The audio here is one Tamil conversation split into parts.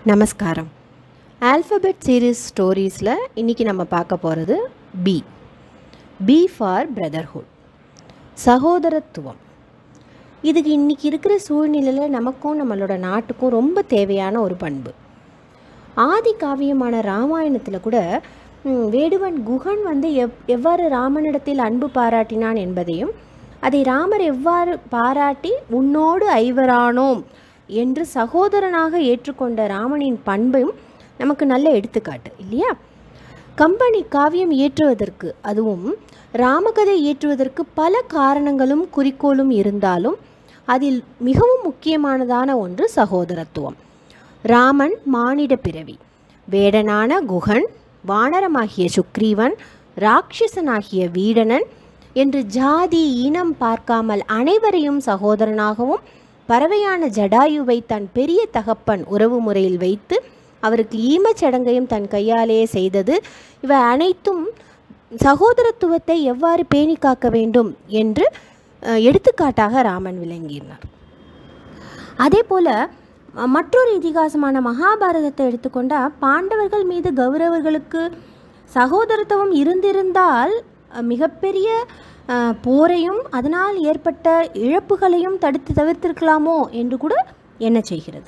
நமஸ்காரம் ஆல்ஃபபெட் சீரீஸ் ஸ்டோரீஸில் இன்றைக்கி நம்ம பார்க்க போகிறது பி பி ஃபார் பிரதர்ஹுட் சகோதரத்துவம் இதுக்கு இன்றைக்கி இருக்கிற சூழ்நிலையில் நமக்கும் நம்மளோட நாட்டுக்கும் ரொம்ப தேவையான ஒரு பண்பு ஆதி காவியமான ராமாயணத்தில் கூட ம், வேடுவன் குகன் வந்து எவ் எவ்வாறு ராமனிடத்தில் அன்பு பாராட்டினான் என்பதையும் அதை ராமர் எவ்வாறு பாராட்டி உன்னோடு ஐவரானோம் என்று சகோதரனாக ஏற்றுக்கொண்ட ராமனின் பண்பையும் நமக்கு நல்ல எடுத்துக்காட்டு இல்லையா கம்பெனி காவியம் இயற்றுவதற்கு அதுவும் ராமகதை இயற்றுவதற்கு பல காரணங்களும் குறிக்கோளும் இருந்தாலும் அதில் மிகவும் முக்கியமானதான ஒன்று சகோதரத்துவம் ராமன் மானிட பிறவி வேடனான குகன் வானரமாகிய சுக்ரீவன் ராட்சசனாகிய வீடனன் என்று ஜாதி இனம் பார்க்காமல் அனைவரையும் சகோதரனாகவும் பறவையான ஜடாயுவை தன் பெரிய தகப்பன் உறவு முறையில் வைத்து அவருக்கு ஈமச்சடங்கையும் தன் கையாலேயே செய்தது இவை அனைத்தும் சகோதரத்துவத்தை எவ்வாறு பேணி காக்க வேண்டும் என்று அஹ், எடுத்துக்காட்டாக ராமன் விளங்கினார் அதே போல் மற்றொரு இதிகாசமான மகாபாரதத்தை எடுத்துக்கொண்டால் பாண்டவர்கள் மீது கௌரவர்களுக்கு சகோதரத்துவம் இருந்திருந்தால் அஹ், மிகப்பெரிய அஹ், போரையும் அதனால் ஏற்பட்ட இழப்புகளையும் தடுத்து தவிர்த்திருக்கலாமோ என்று கூட என்ன செய்கிறது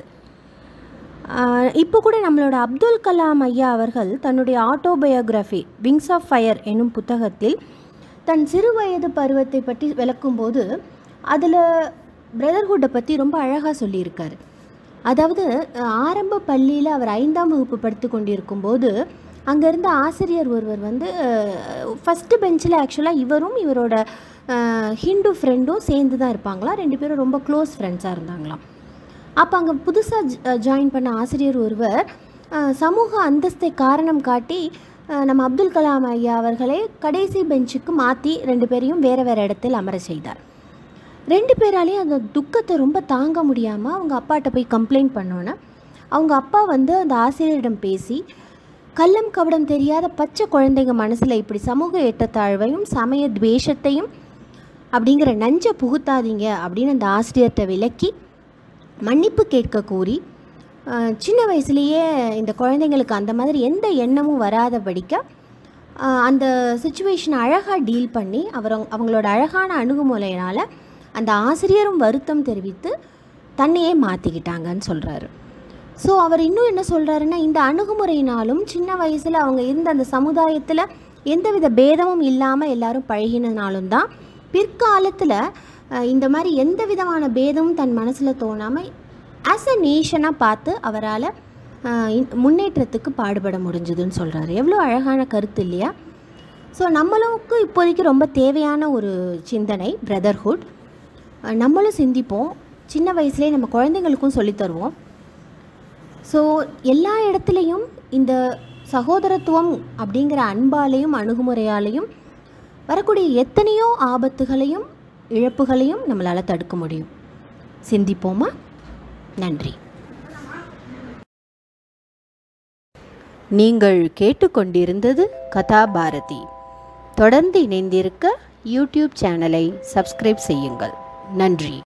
ஆஹ் இப்போ கூட நம்மளோட அப்துல் கலாம் ஐயா அவர்கள் தன்னுடைய ஆட்டோபயோகிராஃபி விங்ஸ் ஆஃப் ஃபயர் என்னும் புத்தகத்தில் தன் சிறு வயது பருவத்தை பற்றி விளக்கும்போது அதில் பிரதர்ஹுட்டை பற்றி ரொம்ப அழகாக சொல்லியிருக்காரு அதாவது அஹ், ஆரம்ப பள்ளியில் அவர் ஐந்தாம் வகுப்பு படித்து கொண்டிருக்கும்போது அங்கே இருந்த ஆசிரியர் ஒருவர் வந்து ஃபஸ்ட்டு பெஞ்சில் ஆக்சுவலாக இவரும் இவரோட அஹ், ஹிந்து ஃப்ரெண்டும் சேர்ந்து தான் இருப்பாங்களாம் ரெண்டு பேரும் ரொம்ப க்ளோஸ் ஃப்ரெண்ட்ஸாக இருந்தாங்களாம் அப்போ அங்கே புதுசாக ஜாயின் பண்ண ஆசிரியர் ஒருவர் அஹ், சமூக அந்தஸ்தை காரணம் காட்டி அஹ், நம்ம அப்துல் கலாம் ஐயா அவர்களை கடைசி பெஞ்சுக்கு மாற்றி ரெண்டு பேரையும் வேறு வேறு இடத்தில் அமர செய்தார் ரெண்டு பேராலையும் அந்த துக்கத்தை ரொம்ப தாங்க முடியாமல் அவங்க அப்பாட்ட போய் கம்ப்ளைண்ட் பண்ணோன்னே அவங்க அப்பா வந்து அந்த ஆசிரியரிடம் பேசி கள்ளம் கபடம் தெரியாத பச்சை குழந்தைங்க மனசில் இப்படி சமூக ஏற்றத்தாழ்வையும் சமய துவேஷத்தையும் அப்படிங்கிற நஞ்சை புகுத்தாதீங்க அப்படின்னு அந்த ஆசிரியர்கிட்ட விளக்கி மன்னிப்பு கேட்க கூறி அஹ், சின்ன வயசுலேயே இந்த குழந்தைங்களுக்கு அந்த மாதிரி எந்த எண்ணமும் வராதபடிக்க அஹ், அந்த சுச்சுவேஷனை அழகாக டீல் பண்ணி அவர் அவங்களோட அழகான அணுகுமுறையினால் அந்த ஆசிரியரும் வருத்தம் தெரிவித்து தன்னையே மாற்றிக்கிட்டாங்கன்னு சொல்கிறாரு ஸோ அவர் இன்னும் என்ன சொல்கிறாருன்னா இந்த அணுகுமுறையினாலும் சின்ன வயசில் அவங்க இருந்த அந்த சமுதாயத்தில் எந்தவித பேதமும் இல்லாமல் எல்லாரும் பழகினனாலும் தான் பிற்காலத்தில் அஹ், இந்த மாதிரி எந்த விதமான பேதமும் தன் மனசில் தோணாமல் ஆஸ் அ நேஷனாக பார்த்து அவரால் முன்னேற்றத்துக்கு பாடுபட முடிஞ்சுதுன்னு சொல்கிறாரு எவ்வளோ அழகான கருத்து இல்லையா ஸோ நம்மளுக்கு இப்போதைக்கு ரொம்ப தேவையான ஒரு சிந்தனை பிரதர்ஹுட் நம்மளும் சிந்திப்போம் சின்ன வயசுலேயே நம்ம குழந்தைங்களுக்கும் சொல்லித் தருவோம் ஸோ எல்லா இடத்துலையும் இந்த சகோதரத்துவம் அப்படிங்கிற அன்பாலையும் அணுகுமுறையாலையும் வரக்கூடிய எத்தனையோ ஆபத்துகளையும் இழப்புகளையும் நம்மளால் தடுக்க முடியும் சிந்திப்போமா நன்றி நீங்கள் கேட்டுக்கொண்டிருந்தது கதாபாரதி தொடர்ந்து இணைந்திருக்க யூடியூப் சேனலை சப்ஸ்கிரைப் செய்யுங்கள் நன்றி